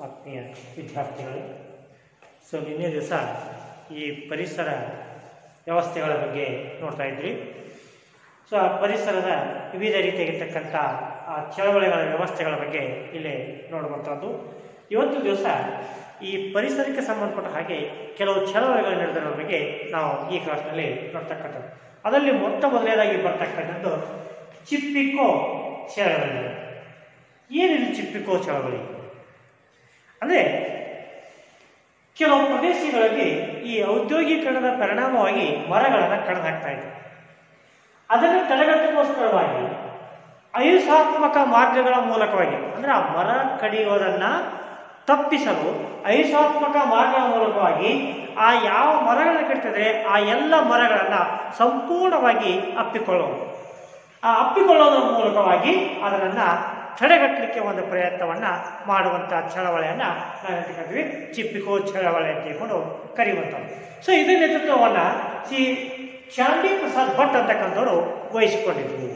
ಆತ್ಮೀಯ ವಿದ್ಯಾರ್ಥಿಗಳು ಸೊ ನಿನ್ನೆ ದಿವಸ ಈ ಪರಿಸರ ವ್ಯವಸ್ಥೆಗಳ ಬಗ್ಗೆ ನೋಡ್ತಾ ಇದ್ವಿ ಸೊ ಆ ಪರಿಸರದ ವಿವಿಧ ರೀತಿಯಾಗಿರ್ತಕ್ಕಂಥ ಆ ಚಳವಳಿಗಳ ವ್ಯವಸ್ಥೆಗಳ ಬಗ್ಗೆ ಇಲ್ಲಿ ನೋಡುವಂಥದ್ದು ಇವತ್ತು ದಿವಸ ಈ ಪರಿಸರಕ್ಕೆ ಸಂಬಂಧಪಟ್ಟ ಹಾಗೆ ಕೆಲವು ಚಳವಳಿಗಳು ನಡೆದಿರೋ ಬಗ್ಗೆ ನಾವು ಈ ಕ್ಲಾಸ್ನಲ್ಲಿ ನೋಡ್ತಕ್ಕಂಥದ್ದು ಅದರಲ್ಲಿ ಮೊಟ್ಟ ಮೊದಲನೇದಾಗಿ ಬರ್ತಕ್ಕಂಥದ್ದು ಚಿಪ್ಪಿಕೋ ಚಳವಳಿ ಏನಿದು ಚಿಪ್ಪಿಕೋ ಚಳವಳಿ ಅಂದರೆ ಕೆಲವು ಪ್ರದೇಶಗಳಲ್ಲಿ ಈ ಔದ್ಯೋಗೀಕರಣದ ಪರಿಣಾಮವಾಗಿ ಮರಗಳನ್ನು ಕಡಿದು ಹಾಕ್ತಾ ಇದೆ ಅದನ್ನು ತಡೆಗಟ್ಟುಗೋಸ್ಕರವಾಗಿ ಅಹಿಂಸಾತ್ಮಕ ಮಾರ್ಗಗಳ ಮೂಲಕವಾಗಿ ಅಂದರೆ ಆ ಮರ ಕಡಿಯೋದನ್ನು ತಪ್ಪಿಸಲು ಅಹಿಂಸಾತ್ಮಕ ಮಾರ್ಗಗಳ ಮೂಲಕವಾಗಿ ಆ ಯಾವ ಮರಗಳನ್ನು ಕಟ್ತಿದ್ರೆ ಆ ಎಲ್ಲ ಮರಗಳನ್ನು ಸಂಪೂರ್ಣವಾಗಿ ಅಪ್ಪಿಕೊಳ್ಳೋದು ಆ ಅಪ್ಪಿಕೊಳ್ಳೋದ್ರ ಮೂಲಕವಾಗಿ ಅದನ್ನು ತಡೆಗಟ್ಟಲಿಕ್ಕೆ ಒಂದು ಪ್ರಯತ್ನವನ್ನು ಮಾಡುವಂಥ ಚಳವಳಿಯನ್ನು ನಾವು ಹೇಳ್ತೀವಿ ಚಿಪ್ಪಿಕೋ ಚಳವಳಿ ಅಂತ ಹೇಳ್ಕೊಂಡು ಕರೆಯುವಂಥದ್ದು ಸೊ ಇದರ ನೇತೃತ್ವವನ್ನು ಶ್ರೀ ಚಾಂಡಿ ಪ್ರಸಾದ್ ಭಟ್ ಅಂತಕ್ಕಂಥವ್ರು ವಹಿಸಿಕೊಂಡಿದ್ರು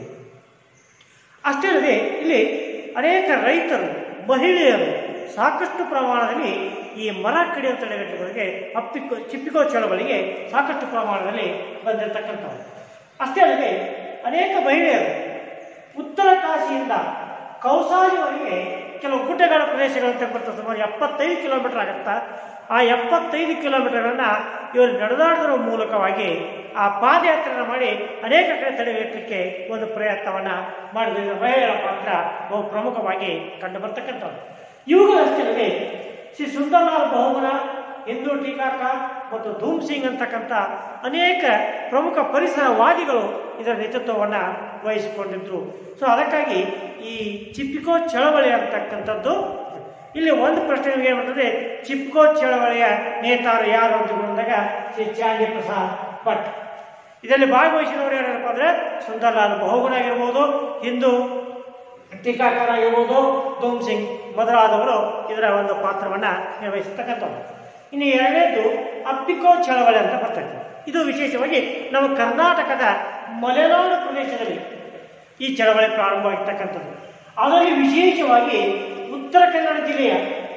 ಅಷ್ಟೇ ಅಲ್ಲದೆ ಇಲ್ಲಿ ಅನೇಕ ರೈತರು ಮಹಿಳೆಯರು ಸಾಕಷ್ಟು ಪ್ರಮಾಣದಲ್ಲಿ ಈ ಮರ ಕಡಿಯೋ ತಡೆಗಟ್ಟುಗಳಿಗೆ ಅಪ್ಪಿಕೋ ಚಿಪ್ಪಿಕೋ ಚಳವಳಿಗೆ ಸಾಕಷ್ಟು ಪ್ರಮಾಣದಲ್ಲಿ ಬಂದಿರತಕ್ಕಂಥವ್ರು ಅಷ್ಟೇ ಅಲ್ಲದೆ ಅನೇಕ ಮಹಿಳೆಯರು ಉತ್ತರ ಕಾಶಿಯಿಂದ ಕೌಸಾಲಿವರೆಗೆ ಕೆಲವು ಗುಡ್ಡಗಳ ಪ್ರದೇಶಗಳಂತ ಬರ್ತದೆ ಸುಮಾರು ಎಪ್ಪತ್ತೈದು ಕಿಲೋಮೀಟರ್ ಆಗುತ್ತಾ ಆ ಎಪ್ಪತ್ತೈದು ಕಿಲೋಮೀಟರ್ಗಳನ್ನು ಇವರು ನಡೆದಾಡೋದ್ರ ಮೂಲಕವಾಗಿ ಆ ಪಾದಯಾತ್ರೆಯನ್ನು ಮಾಡಿ ಅನೇಕ ಕಡೆ ತಡೆಗಟ್ಟಲಿಕ್ಕೆ ಒಂದು ಪ್ರಯತ್ನವನ್ನು ಮಾಡಿದ ಮಹಿಳೆಯರ ಪಾತ್ರ ಬಹು ಪ್ರಮುಖವಾಗಿ ಕಂಡು ಬರ್ತಕ್ಕಂಥದ್ದು ಇವುಗಳಷ್ಟೇ ಅಲ್ಲದೆ ಶ್ರೀ ಸುಂದರಲಾಲ್ ಬಹುಮನ ಹಿಂದೂ ಟೀಕಾಕಾರ್ ಮತ್ತು ಧೂಮ್ ಸಿಂಗ್ ಅಂತಕ್ಕಂಥ ಅನೇಕ ಪ್ರಮುಖ ಪರಿಸರವಾದಿಗಳು ಇದರ ನೇತೃತ್ವವನ್ನು ವಹಿಸಿಕೊಂಡಿದ್ರು ಸೊ ಅದಕ್ಕಾಗಿ ಈ ಚಿಪ್ಪಿಕೋ ಚಳವಳಿ ಅಂತಕ್ಕಂಥದ್ದು ಇಲ್ಲಿ ಒಂದು ಪ್ರಶ್ನೆ ನಿಮಗೆ ಬರ್ತದೆ ಚಿಪ್ಕೋ ಚಳವಳಿಯ ನೇತಾರು ಯಾರು ಅಂತ ಬಂದಾಗ ಶ್ರೀ ಚಾಂಡಿ ಪ್ರಸಾದ್ ಭಟ್ ಇದರಲ್ಲಿ ಭಾಗವಹಿಸಿದವರು ಯಾರಪ್ಪ ಅಂದರೆ ಸುಂದರ್ಲಾಲ್ ಬಹುಗುಣ ಆಗಿರ್ಬೋದು ಹಿಂದೂ ಟೀಕಾಕಾರ ಆಗಿರ್ಬೋದು ಧೂಮ್ ಸಿಂಗ್ ಮೊದಲಾದವರು ಇದರ ಒಂದು ಪಾತ್ರವನ್ನು ನಿರ್ವಹಿಸತಕ್ಕಂಥದ್ದು ಇನ್ನು ಎರಡನೇದು ಅಪ್ಪಿಕೋ ಚಳವಳಿ ಅಂತ ಬರ್ತದೆ ಇದು ವಿಶೇಷವಾಗಿ ನಮ್ಮ ಕರ್ನಾಟಕದ ಮಲೆನಾಡು ಪ್ರದೇಶದಲ್ಲಿ ಈ ಚಳವಳಿ ಪ್ರಾರಂಭವಾಗಿರ್ತಕ್ಕಂಥದ್ದು ಅದರಲ್ಲಿ ವಿಶೇಷವಾಗಿ ಉತ್ತರ ಕನ್ನಡ ಜಿಲ್ಲೆಯ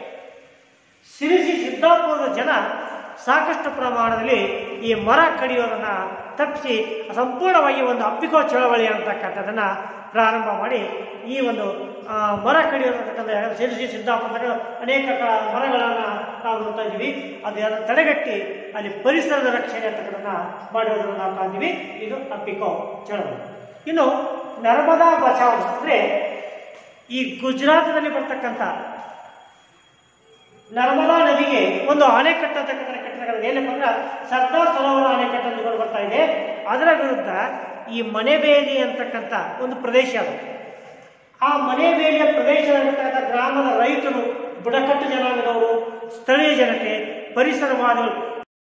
ಸಿರಿಸಿ ಸಿದ್ದಾಪುರದ ಜನ ಸಾಕಷ್ಟು ಪ್ರಮಾಣದಲ್ಲಿ ಈ ಮರ ಕಡಿಯೋದನ್ನು ತಪ್ಪಿಸಿ ಸಂಪೂರ್ಣವಾಗಿ ಒಂದು ಅಪ್ಪಿಕೋ ಚಳವಳಿ ಅಂತಕ್ಕಂಥದ್ದನ್ನು ಪ್ರಾರಂಭ ಮಾಡಿ ಈ ಒಂದು ಆ, ಮರ ಕಡಿಯೋದಕ್ಕಂಥ ಸಿರಿಸಿ ಸಿದ್ದಾಪುರದ ಅನೇಕ ಕ- ಮರಗಳನ್ನು ನಾವು ನೋಡ್ತಾ ಇದ್ದೀವಿ ಅದನ್ನು ತಡೆಗಟ್ಟಿ ಅಲ್ಲಿ ಪರಿಸರದ ರಕ್ಷಣೆ ಅಂತಕ್ಕಂಥದ್ದನ್ನು ಮಾಡೋದನ್ನು ನಾವು ಕಾಣ್ತೀವಿ ಇದು ಅಪ್ಪಿಕೋ ಚಳವಳಿ ಇನ್ನು ನರ್ಮದಾ ಬಚಾವ್ ಅಂದರೆ ಈ ಗುಜರಾತ್ನಲ್ಲಿ ಬರ್ತಕ್ಕಂಥ ನರ್ಮದಾ ನದಿಗೆ ಒಂದು ಅಣೆಕಟ್ಟು ಅಂತಕ್ಕಂಥ ಕಟ್ಟಡಗಳು ಏನಪ್ಪ ಅಂದ್ರೆ ಸರ್ದಾರ್ ಸರೋವರ ಅಣೆಕಟ್ಟು ಅಂತ ಬರ್ತಾ ಇದೆ ಅದರ ವಿರುದ್ಧ ಈ ಮನೆಬೇಲಿ ಅಂತಕ್ಕಂಥ ಒಂದು ಪ್ರದೇಶ ಅದು ಆ ಮನೆಬೇಲಿಯ ಪ್ರದೇಶದಲ್ಲಿರ್ತಕ್ಕಂಥ ಗ್ರಾಮದ ರೈತರು ಬುಡಕಟ್ಟು ಜನಾಂಗದವರು ಸ್ಥಳೀಯ ಜನತೆ ಪರಿಸರವಾದಿಗಳು